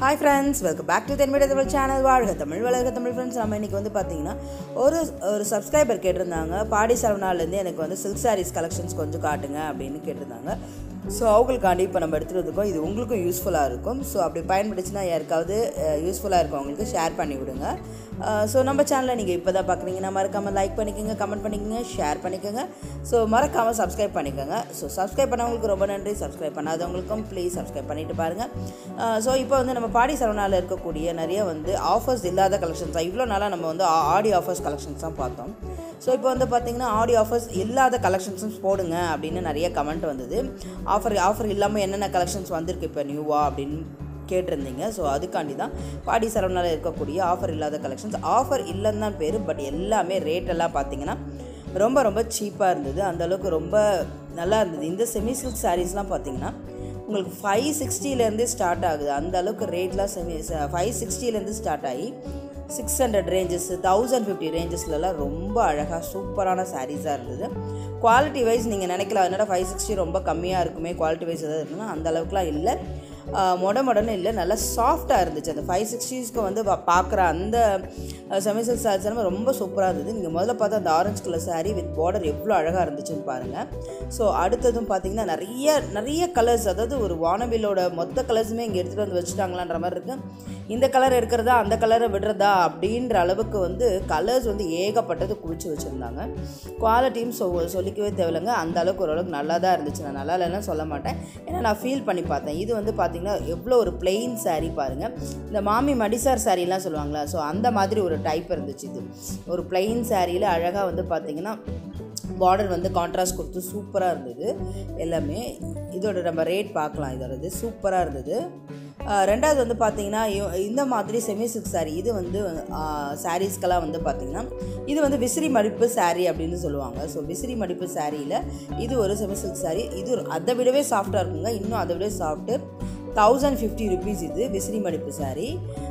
hi friends welcome back to தென்மீடிய Tamil channel வாழ்க தமிழ் வளர்க தமிழ் ஃப்ரெண்ட்ஸ் நம்ம இன்றைக்கி வந்து பார்த்தீங்கன்னா ஒரு ஒரு சப்ஸ்கிரைபர் கேட்டிருந்தாங்க பாடி சரவணாலேருந்து எனக்கு வந்து சில்க் சாரீஸ் கலெக்ஷன்ஸ் கொஞ்சம் காட்டுங்க அப்படின்னு கேட்டிருந்தாங்க ஸோ அவங்களுக்காண்டி இப்போ நம்ம எடுத்துகிட்டு இருக்கோம் இது உங்களுக்கும் யூஸ்ஃபுல்லாக இருக்கும் ஸோ அப்படி பயன்படுச்சுன்னா யாருக்காவது யூஸ்ஃபுல்லாக இருக்கவங்களுக்கு ஷேர் பண்ணி விடுங்க ஸோ நம்ம சேனலை நீங்கள் இப்போ தான் பார்க்குறீங்கன்னா மறக்காமல் லைக் பண்ணிக்கோங்க கமெண்ட் பண்ணிக்கோங்க ஷேர் பண்ணிக்கோங்க ஸோ மறக்காமல் சப்ஸ்கிரைப் பண்ணிக்கோங்க ஸோ சப்ஸ்கிரைப் பண்ணவங்களுக்கு ரொம்ப நன்றி சப்ஸ்கிரைப் பண்ணாதவங்களுக்கும் ப்ளீஸ் சப்ஸ்கிரைப் பண்ணிட்டு பாருங்கள் ஸோ இப்போ வந்து நம்ம பாடி சரவணாவில் இருக்கக்கூடிய நிறைய வந்து ஆஃபர்ஸ் இல்லாத கலெக்ஷன்ஸ் தான் இவ்வளோ நாளாக நம்ம வந்து ஆடி ஆஃபர்ஸ் கலெக்ஷன்ஸ் தான் பார்த்தோம் ஸோ இப்போ வந்து பார்த்திங்கன்னா ஆடி ஆஃபர்ஸ் இல்லாத கலெக்ஷன்ஸும் போடுங்க அப்படின்னு நிறைய கமெண்ட் வந்தது ஆஃபர் ஆஃபர் இல்லாமல் என்னென்ன கலெக்ஷன்ஸ் வந்திருக்கு இப்போ நியூவா அப்படின்னு கேட்டிருந்தீங்க ஸோ அதுக்காண்டி தான் பாடி சரவணாவில் இருக்கக்கூடிய ஆஃபர் இல்லாத கலெக்ஷன்ஸ் ஆஃபர் இல்லைன்னு தான் பேர் பட் எல்லாமே ரேட் எல்லாம் பார்த்தீங்கன்னா ரொம்ப ரொம்ப சீப்பாக இருந்தது அந்தளவுக்கு ரொம்ப நல்லா இருந்தது இந்த செமி சில்க் சாரீஸ்லாம் பார்த்தீங்கன்னா உங்களுக்கு ஃபைவ் சிக்ஸ்டிலேருந்தே ஸ்டார்ட் ஆகுது அந்த அளவுக்கு ரேட்லாம் செமி ஃபைவ் சிக்ஸ்டிலேருந்து ஸ்டார்ட் ஆகி six hundred ranges thousand fifty ரேஞ்சஸ்லலாம் ரொம்ப அழகாக சூப்பரான சாரீஸாக இருந்தது குவாலிட்டி வைஸ் நீங்கள் நினைக்கலாம் என்னடா ஃபைவ் சிக்ஸ்டி ரொம்ப கம்மியாக இருக்குமே குவாலிட்டி வைஸ் எதாவது இருக்குன்னா அந்த அளவுக்குலாம் இல்லை மொட மொடன்னு இல்லை நல்லா சாஃப்டாக இருந்துச்சு அந்த ஃபைவ் சிக்ஸ்டீஸ்க்கு வந்து பார்க்குற அந்த செமிசல் சாரீஸ் எல்லாமே ரொம்ப சூப்பராக இருந்தது நீங்கள் முதல்ல பார்த்தா அந்த orange colour sari with border எவ்வளோ அழகாக இருந்துச்சுன்னு பாருங்கள் ஸோ அடுத்ததும் பார்த்தீங்கன்னா நிறைய நிறைய கலர்ஸ் அதாவது ஒரு வானவிலோட மொத்த கலர்ஸுமே இங்கே எடுத்துகிட்டு வந்து வச்சுட்டாங்களான்ற மாதிரி இருக்குது இந்த கலர் எடுக்கிறதா அந்த கலரை விடுறதா அப்படின்ற அளவுக்கு வந்து கலர்ஸ் வந்து ஏகப்பட்டது குவிச்சு வச்சுருந்தாங்க குவாலிட்டியும் சொ சொல்லிக்கவே தேவையில்லைங்க அந்த அளவுக்கு ஓரளவுக்கு நல்லா தான் இருந்துச்சு நான் நல்லா இல்லைன்னு சொல்ல மாட்டேன் ஏன்னா நான் ஃபீல் பண்ணி பார்த்தேன் இது வந்து பார்த்திங்கன்னா எவ்வளோ ஒரு பிளெயின் சாரீ பாருங்கள் இந்த மாமி மடிசார் சாரீலாம் சொல்லுவாங்களா ஸோ அந்த மாதிரி ஒரு டைப் இருந்துச்சு இது ஒரு பிளெயின் சாரியில் அழகாக வந்து பார்த்திங்கன்னா பார்டர் வந்து கான்ட்ராஸ்ட் கொடுத்து சூப்பராக இருந்தது எல்லாமே இதோட நம்ம ரேட் பார்க்கலாம் இதோட இது சூப்பராக இருந்தது ரெண்டாவது வந்து பார்த்தீங்கன்னா இந்த மாதிரி செமி சில்க் சாரீ இது வந்து சாரீஸ்க்கெல்லாம் வந்து பார்த்திங்கன்னா இது வந்து விசிறி மடிப்பு சாரீ அப்படின்னு சொல்லுவாங்க ஸோ விசிறி மடிப்பு சாரியில் இது ஒரு செமி சில்க் சாரீ இது அதை விடவே சாஃப்டாக இருக்குங்க இன்னும் அதை விடவே சாஃப்ட்டு தௌசண்ட் ஃபிஃப்டி ருபீஸ் இது விசிறி மடிப்பு சாரீ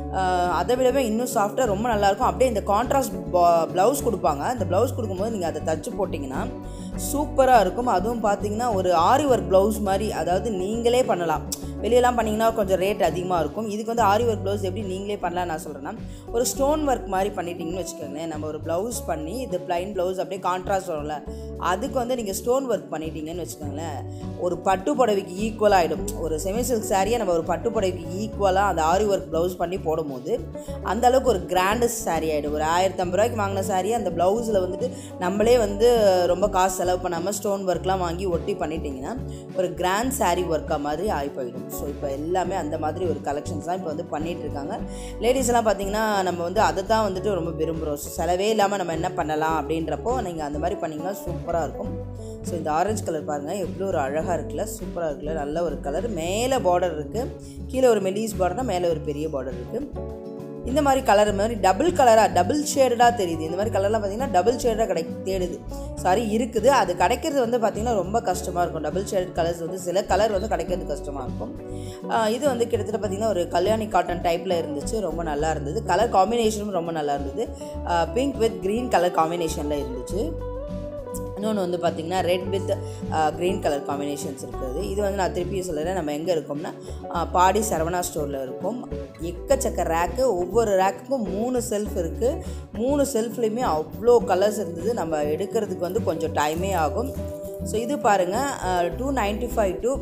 அதை விடவே இன்னும் சாஃப்டாக ரொம்ப நல்லாயிருக்கும் அப்படியே இந்த கான்ட்ராஸ்ட் ப்ளவுஸ் கொடுப்பாங்க இந்த ப்ளவுஸ் கொடுக்கும்போது நீங்கள் அதை தச்சு போட்டிங்கன்னா சூப்பராக இருக்கும் அதுவும் பார்த்தீங்கன்னா ஒரு ஆரி ஒர்க் ப்ளவுஸ் மாதிரி அதாவது நீங்களே பண்ணலாம் வெளியெல்லாம் பண்ணிங்கன்னா கொஞ்சம் ரேட் அதிகமாக இருக்கும் இதுக்கு வந்து ஆரி ஒர்க் ப்ளவுஸ் எப்படி நீங்களே பண்ணலாம் நான் சொல்கிறேன்னா ஒரு ஸ்டோன் ஒர்க் மாதிரி பண்ணிட்டீங்கன்னு வச்சுக்கோங்களேன் நம்ம ஒரு ப்ளவுஸ் பண்ணி இது ப்ளைன் ப்ளவுஸ் அப்படியே கான்ட்ராஸ்ட் வரும்ல அதுக்கு வந்து நீங்கள் ஸ்டோன் ஒர்க் பண்ணிட்டீங்கன்னு வச்சுக்கோங்களேன் ஒரு பட்டு புடவைக்கு ஈக்குவலாக ஆகிடும் ஒரு செமி சில்க் சாரியை நம்ம ஒரு பட்டு புடவைக்கு ஈக்குவலாக அந்த ஆரி ஒர்க் ப்ளவுஸ் பண்ணி போடும்போது அந்த அளவுக்கு ஒரு கிராண்டஸ்ட் சாரீ ஆகிடும் ஒரு ஆயிரத்தி ஐம்பது ரூபாய்க்கு வாங்கின சாரியை அந்த ப்ளவுஸில் வந்துட்டு நம்மளே வந்து ரொம்ப காசு செலவு பண்ணாமல் ஸ்டோன் ஒர்க்லாம் வாங்கி ஒட்டி பண்ணிட்டீங்கன்னா ஒரு கிராண்ட் சாரீ ஒர்க்காக மாதிரி ஆகி போயிடும் ஸோ இப்போ எல்லாமே அந்த மாதிரி ஒரு கலெக்ஷன்ஸ் தான் இப்போ வந்து பண்ணிகிட்டு இருக்காங்க லேடிஸ் எல்லாம் பார்த்தீங்கன்னா நம்ம வந்து அதை தான் வந்துட்டு ரொம்ப விரும்புகிறோம் ஸோ செலவே இல்லாமல் நம்ம என்ன பண்ணலாம் அப்படின்றப்போ நீங்கள் அந்த மாதிரி பண்ணிங்கன்னா சூப்பராக இருக்கும் ஸோ இந்த ஆரஞ்சு கலர் பாருங்கள் எவ்வளோ ஒரு அழகாக இருக்குல்ல சூப்பராக இருக்குல்ல நல்ல ஒரு கலர் மேலே பார்டர் இருக்குது கீழே ஒரு மெலீஸ் பார்டர்னா மேலே ஒரு பெரிய பார்டர் இருக்குது இந்த மாதிரி கலர் மாதிரி டபுள் கலராக டபுள் ஷேடடாக தெரியுது இந்த மாதிரி கலர்லாம் பார்த்தீங்கன்னா டபுள் ஷேடாக கிடை தேடுது சாரி இருக்குது அது கிடைக்கிறது வந்து பார்த்திங்கன்னா ரொம்ப கஷ்டமாக இருக்கும் டபுள் ஷேட் கலர்ஸ் வந்து சில கலர் வந்து கிடைக்கிறது கஷ்டமாக இருக்கும் இது வந்து கிட்டத்தட்ட பார்த்திங்கன்னா ஒரு கல்யாணி காட்டன் டைப்பில் இருந்துச்சு ரொம்ப நல்லா இருந்தது கலர் காம்பினேஷனும் ரொம்ப நல்லா இருந்தது பிங்க் வித் க்ரீன் கலர் காம்பினேஷனில் இருந்துச்சு இன்னொன்று வந்து பார்த்திங்கன்னா red with green colour combinations இருக்குது இது வந்து நான் திருப்பி சொல்லுறேன் நம்ம எங்கே இருக்கோம்னா பாடி சரவணா ஸ்டோரில் இருக்கும் எக்கச்சக்க ரேக்கு ஒவ்வொரு ரேக்குக்கும் மூணு செல்ஃப் இருக்குது மூணு செல்ஃப்லேயுமே அவ்வளோ கலர்ஸ் இருந்தது நம்ம எடுக்கிறதுக்கு வந்து கொஞ்சம் டைமே ஆகும் ஸோ இது பாருங்கள் two ninety five to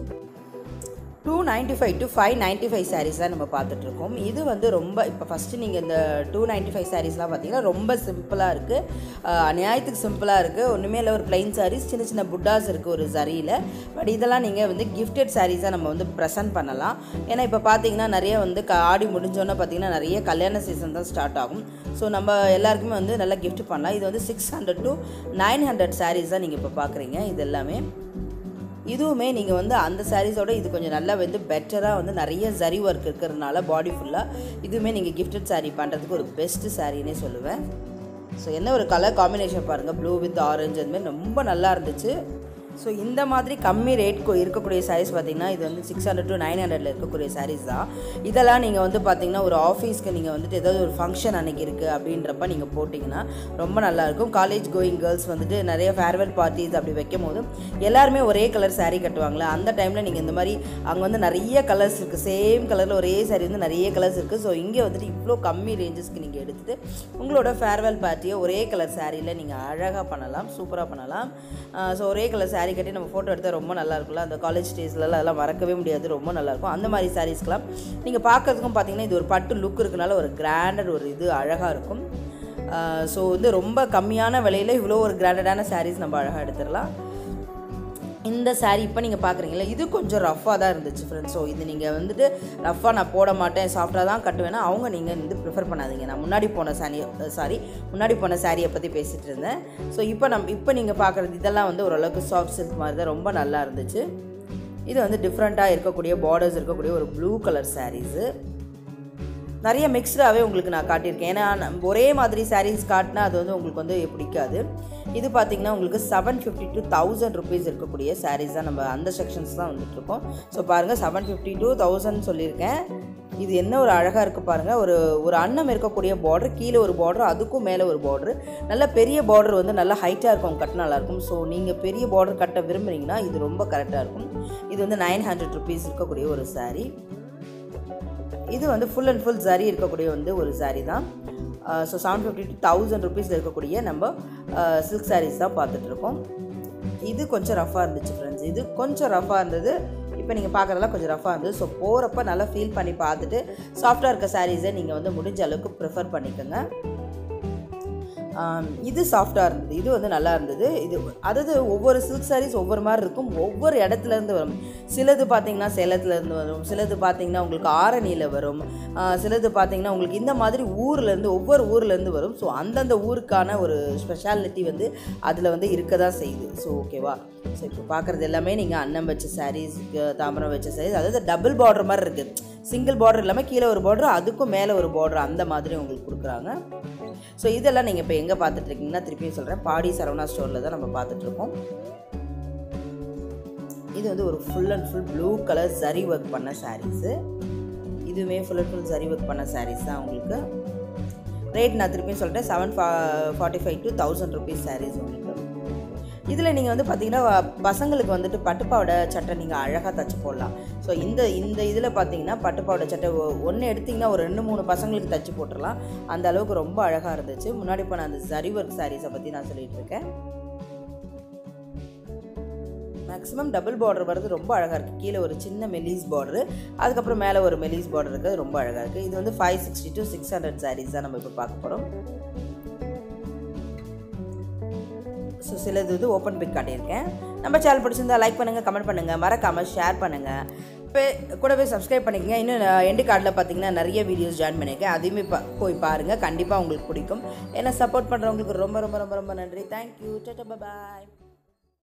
two ninety five to five ninety five saris தான் நம்ம பார்த்துட்ருக்கோம் இது வந்து ரொம்ப இப்போ ஃபஸ்ட்டு நீங்கள் இந்த டூ நைன்ட்டி ஃபைவ் சாரீஸ்லாம் பார்த்தீங்கன்னா ரொம்ப சிம்பிளாக இருக்குது நியாயத்துக்கு சிம்பிளாக இருக்குது ஒன்றுமே இல்லை ஒரு ப்ளைன் சாரீஸ் சின்ன சின்ன புட்டாஸ் இருக்குது ஒரு சரியில் பட் இதெல்லாம் நீங்கள் வந்து கிஃப்டட் சாரீஸாக நம்ம வந்து ப்ரெசென்ட் பண்ணலாம் ஏன்னா இப்போ பார்த்தீங்கன்னா நிறைய வந்து க ஆடி முடிஞ்சோன்னே பார்த்தீங்கன்னா நிறைய கல்யாண சீசன் தான் ஸ்டார்ட் ஆகும் ஸோ நம்ம எல்லாருக்குமே வந்து நல்லா கிஃப்ட் பண்ணலாம் இது வந்து six hundred to nine hundred saris தான் நீங்கள் இப்போ பார்க்குறீங்க இது எல்லாமே இதுவுமே நீங்கள் வந்து அந்த சாரீஸோட இது கொஞ்சம் நல்லா வந்து பெட்டராக வந்து நிறைய ஜரி ஒர்க் இருக்கிறதுனால பாடி ஃபுல்லாக இதுவுமே நீங்கள் கிஃப்டட் சாரீ பண்ணுறதுக்கு ஒரு பெஸ்ட்டு சாரீனே சொல்லுவேன் ஸோ என்ன ஒரு கலர் காம்பினேஷன் பாருங்கள் ப்ளூ வித் ஆரஞ்சு அதுமாதிரி ரொம்ப நல்லா இருந்துச்சு ஸோ இந்த மாதிரி கம்மி ரேட் இருக்கக்கூடிய சாரீஸ் பார்த்தீங்கன்னா இது வந்து சிக்ஸ் ஹண்ட்ரட் டு நைன் ஹண்ட்ரட்ல இருக்கக்கூடிய சாரீஸ் தான் இதெல்லாம் நீங்கள் வந்து பார்த்தீங்கன்னா ஒரு ஆஃபீஸ்க்கு நீங்கள் வந்துட்டு ஏதாவது ஒரு ஃபங்க்ஷன் அன்னைக்கு இருக்குது அப்படின்றப்ப நீங்கள் போட்டிங்கன்னா ரொம்ப நல்லாயிருக்கும் காலேஜ் கோயிங் கேர்ள்ஸ் வந்துட்டு நிறைய ஃபேர்வெல் பார்ட்டிஸ் அப்படி வைக்கும் போது எல்லாருமே ஒரே கலர் saree கட்டுவாங்களே அந்த டைமில் நீங்கள் இந்த மாதிரி அங்கே வந்து நிறைய கலர்ஸ் இருக்குது சேம் கலரில் ஒரே saree வந்து நிறைய கலர்ஸ் இருக்குது ஸோ இங்கே வந்துட்டு இவ்வளோ கம்மி ரேஞ்சஸ்க்கு நீங்கள் எடுத்துகிட்டு உங்களோட ஃபேர்வெல் பார்ட்டியை ஒரே கலர் சாரியில் நீங்கள் அழகாக பண்ணலாம் சூப்பராக பண்ணலாம் ஸோ ஒரே கலர் saree கட்டி நம்ம ஃபோட்டோ எடுத்தால் ரொம்ப நல்லா இருக்கும்ல அந்த காலேஜ் டேஸ்லலாம் அதெல்லாம் மறக்கவே முடியாது ரொம்ப நல்லாயிருக்கும் அந்த மாதிரி சாரீஸ்க்கெலாம் நீங்கள் பார்க்கறதுக்கும் பார்த்தீங்கன்னா இது ஒரு பட்டு லுக் இருக்கனால ஒரு கிராண்டட் ஒரு இது அழகாக இருக்கும் ஸோ வந்து ரொம்ப கம்மியான விலையில் இவ்வளோ ஒரு கிராண்டடான சாரீஸ் நம்ம அழகாக எடுத்துடலாம் இந்த saree இப்போ நீங்கள் பார்க்குறீங்களா இது கொஞ்சம் ரஃப்பாக தான் இருந்துச்சு ஃப்ரெண்ட்ஸ் ஸோ இது நீங்கள் வந்துட்டு ரஃப்பாக நான் போட மாட்டேன் சாஃப்டாக தான் கட்டுவேன்னா அவங்க நீங்கள் வந்து ப்ரிஃபர் பண்ணாதீங்க நான் முன்னாடி போன சாரி சாரி முன்னாடி போன சாரியை பற்றி பேசிகிட்டு இருந்தேன் ஸோ இப்போ நம்ம இப்போ நீங்கள் பார்க்குறது இதெல்லாம் வந்து ஓரளவுக்கு சாஃப்ட் சில்க் மாதிரி தான் ரொம்ப நல்லா இருந்துச்சு இது வந்து டிஃப்ரெண்ட்டாக இருக்கக்கூடிய பார்டர்ஸ் இருக்கக்கூடிய ஒரு ப்ளூ கலர் சாரீஸு நிறைய மிக்ஸ்டாகவே உங்களுக்கு நான் காட்டியிருக்கேன் ஏன்னா நம்ம ஒரே மாதிரி சாரீஸ் காட்டினா அது வந்து உங்களுக்கு வந்து பிடிக்காது இது பார்த்தீங்கன்னா உங்களுக்கு seven fifty to thousand rupees இருக்கக்கூடிய சாரீஸ் தான் நம்ம அந்த செக்ஷன்ஸ் தான் வந்துட்டுருக்கோம் ஸோ பாருங்கள் செவன் ஃபிஃப்டி டு தௌசண்ட் சொல்லியிருக்கேன் இது என்ன ஒரு அழகாக இருக்குது பாருங்கள் ஒரு ஒரு அன்னம் இருக்கக்கூடிய பார்டர் கீழே ஒரு பார்டர் அதுக்கும் மேலே ஒரு பார்டர் நல்ல பெரிய பார்டர் வந்து நல்லா ஹைட்டாக இருக்கும் கட்ட நல்லாயிருக்கும் ஸோ நீங்கள் பெரிய பார்டர் கட்ட விரும்புகிறீங்கன்னா இது ரொம்ப கரெக்டாக இருக்கும் இது வந்து நைன் ஹண்ட்ரட் ருபீஸ் இருக்கக்கூடிய ஒரு saree இது வந்து ஃபுல் அண்ட் ஃபுல் ஜரி இருக்கக்கூடிய வந்து ஒரு saree தான் so seven fifty to thousand rupees இருக்கக்கூடிய நம்ம சில்க் சாரீஸ் தான் பார்த்துட்டு இருக்கோம் இது கொஞ்சம் ரஃபாக இருந்துச்சு ஃப்ரெண்ட்ஸ் இது கொஞ்சம் ரஃபாக இருந்தது இப்போ நீங்கள் பார்க்குறதெல்லாம் கொஞ்சம் ரஃபாக இருந்தது ஸோ போகிறப்ப நல்லா ஃபீல் பண்ணி பார்த்துட்டு சாஃப்டாக இருக்க சாரீஸை நீங்கள் வந்து முடிஞ்ச அளவுக்கு ப்ரிஃபர் பண்ணிக்கோங்க ஆம், இது சாஃப்டாக இருந்தது இது வந்து நல்லா இருந்தது இது அதாவது ஒவ்வொரு சில்க் சாரீஸ் ஒவ்வொரு மாதிரி இருக்கும் ஒவ்வொரு இடத்துல இருந்து வரும் சிலது பார்த்தீங்கன்னா சேலத்துல இருந்து வரும் சிலது பார்த்தீங்கன்னா உங்களுக்கு ஆரணியில் வரும் ஆ, சிலது பார்த்தீங்கன்னா உங்களுக்கு இந்த மாதிரி ஊர்லேருந்து ஒவ்வொரு ஊர்லேருந்து வரும் ஸோ அந்தந்த ஊருக்கான ஒரு ஸ்பெஷாலிட்டி வந்து அதில் வந்து இருக்க தான் செய்யுது ஸோ ஓகேவா ஸோ இப்போ பார்க்குறது எல்லாமே நீங்கள் அன்னம் வச்ச சாரீஸ் தாம்பரம் வச்ச சாரீஸ் அதாவது டபுள் பார்டர் மாதிரி இருக்குது சிங்கிள் பார்டர் இல்லாமல் கீழே ஒரு பார்டர் அதுக்கும் மேலே ஒரு பார்டர் அந்த மாதிரி உங்களுக்கு கொடுக்குறாங்க ஸோ இதெல்லாம் நீங்கள் இப்போ எங்கே பார்த்துட்டு இருக்கீங்கன்னா திருப்பியும் சொல்கிறேன் பாடி சரவணா ஸ்டோரில் தான் நம்ம பார்த்துட்ருக்கோம் இது வந்து ஒரு full and full blue colour zari work பண்ண சாரீஸு இதுவுமே full and full zari work பண்ண சாரீஸ் தான் உங்களுக்கு ரேட் நான் திருப்பியும் சொல்லிட்டேன் செவன் ஃபா forty five to thousand rupees saris உங்களுக்கு இதில் நீங்கள் வந்து பார்த்தீங்கன்னா வ- பசங்களுக்கு வந்துட்டு பட்டுப்பாவோட சட்டை நீங்கள் அழகாக தச்சு போடலாம் ஸோ இந்த இந்த இதில் பார்த்தீங்கன்னா பட்டுப்பாவோட சட்டை ஒன்று எடுத்திங்கன்னா ஒரு ரெண்டு மூணு பசங்களுக்கு தச்சு போட்டுடலாம் அந்த அளவுக்கு ரொம்ப அழகாக இருந்துச்சு முன்னாடி போன அந்த ஜரி ஒர்க் சாரீஸை பற்றி நான் சொல்லிட்டு இருக்கேன் மேக்ஸிமம் டபுள் பார்டர் வர்றது ரொம்ப அழகாக இருக்குது கீழே ஒரு சின்ன மெலிஸ் பார்டரு அதுக்கப்புறம் மேலே ஒரு மெலிஸ் பார்டர் இருக்குது ரொம்ப அழகாக இருக்குது இது வந்து five sixty to six hundred saris தான் நம்ம இப்போ பார்க்க போகிறோம் ஸோ சிலது இது ஓப்பன் பிக் காட்டியிருக்கேன் நம்ம சேனல் பிடிச்சிருந்தா லைக் பண்ணுங்கள் கமெண்ட் பண்ணுங்கள் மறக்காமல் ஷேர் பண்ணுங்கள் இப்போ கூடவே சப்ஸ்கிரைப் பண்ணிக்கங்க இன்னும் எண்டு கார்டில் பார்த்தீங்கன்னா நிறைய வீடியோஸ் ஜாயின் பண்ணியிருக்கேன் அதையுமே பா போய் பாருங்கள் கண்டிப்பாக உங்களுக்கு பிடிக்கும் ஏன்னா சப்போர்ட் பண்ணுறவங்களுக்கு ரொம்ப ரொம்ப ரொம்ப ரொம்ப நன்றி தேங்க்யூ டட்டா பாய்